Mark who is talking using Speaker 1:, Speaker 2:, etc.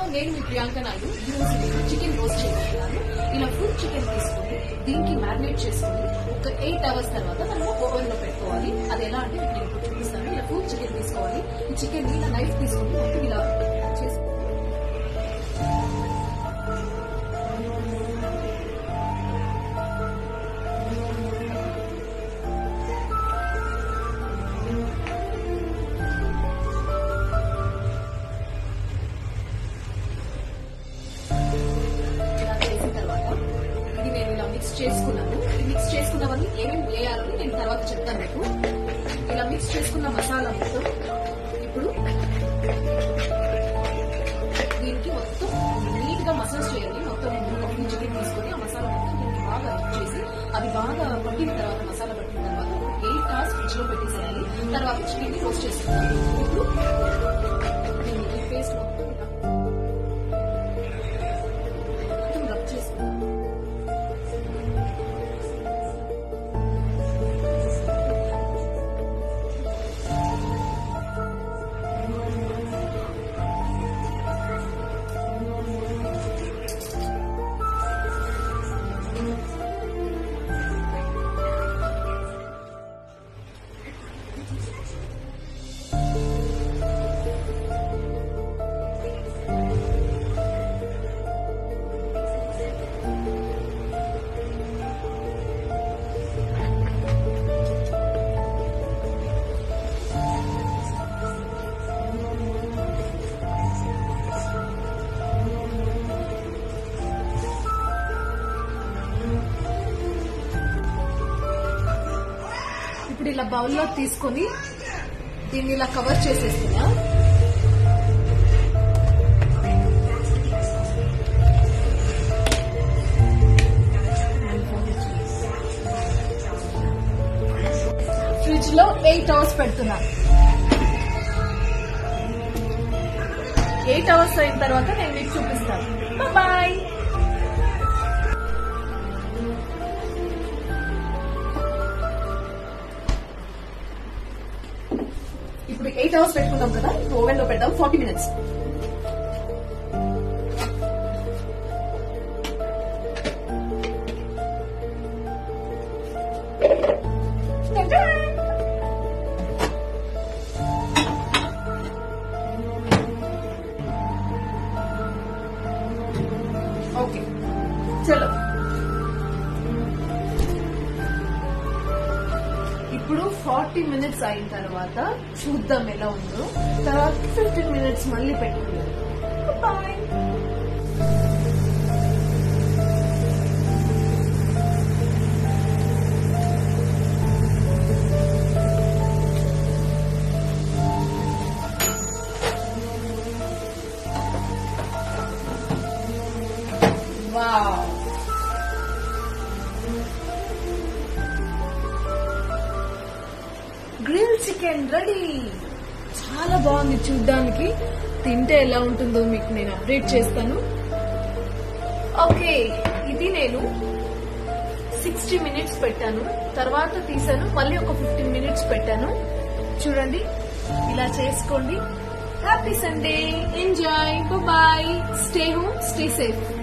Speaker 1: నేను మీ ప్రియాంక నాయుడు ఈ రోజు నేను చికెన్ రోస్ట్ చేయబోతున్నాను ఇలా ఫుల్ చికెన్ తీసుకొని దీనికి మ్యారినేట్ చేసుకొని ఒక ఎయిట్ అవర్స్ తర్వాత మనం ఓవెన్ లో పెట్టుకోవాలి అది ఎలా అంటే మీకు నేను ఇప్పుడు చూపిస్తాను ఇలా ఫుల్ చికెన్ తీసుకోవాలి ఈ చికెన్ ని ఇలా నైఫ్ తీసుకొని మొత్తం ఇలా చేసుకోవాలి ఇలా చేసిన తర్వాత ఇది నేను ఇలా మిక్స్ చేసుకున్నాను ఈ మిక్స్ చేసుకున్నవన్నీ ఏమేమి వేయాలని నేను తర్వాత చెప్తాను మీకు ఇలా మిక్స్ చేసుకున్న మసాలా మొత్తం ఇప్పుడు దీనికి మొత్తం నీట్ గా మసాజ్ చేయాలి మొత్తం ఒక చికెన్ తీసుకొని ఆ మసాలా మొత్తం దీనికి బాగా మిక్స్ చేసి అది బాగా పట్టిన తర్వాత మసాలా పట్టిన తర్వాత ఎయిట్ అవర్స్ ఫ్రిడ్జ్ లో పెట్టేసేయాలి తర్వాత చికెన్ ని రోస్ట్ చేసుకుంటాం ఇప్పుడు దీనికి పేస్ట్ మొత్తం ఇలా మొత్తం రబ్ చేసుకుంటాం ఇప్పుడు ఇలా బౌల్లో తీసుకొని దీన్ని ఇలా కవర్ చేసేస్తున్నా ఫ్రిడ్జ్ లో ఎయిట్ అవర్స్ పెడుతున్నా ఎయిట్ అవర్స్ అయిన తర్వాత నేను మీకు చూపిస్తాను బాయ్ ఇప్పుడు ఎయిట్ అవర్స్ పెట్టుకున్నాం కదా ఇప్పుడు ఓవెన్ లో పెడదాం ఫార్టీ మినిట్స్ ఓకే చలో ఇప్పుడు ఫార్టీ మినిట్స్ అయిన తర్వాత చూద్దాం ఎలా ఉందో తర్వాత ఫిఫ్టీన్ మినిట్స్ మళ్ళీ పెట్టుకుందాం boy wow grill chicken ready చాలా బాగుంది చూడ్డానికి తింటే ఎలా ఉంటుందో మీకు నేను అప్డేట్ చేస్తాను ఓకే ఇది నేను సిక్స్టీ మినిట్స్ పెట్టాను తర్వాత తీసాను మళ్ళీ ఒక ఫిఫ్టీన్ మినిట్స్ పెట్టాను చూడండి ఇలా చేసుకోండి happy Sunday enjoy bye stay home stay safe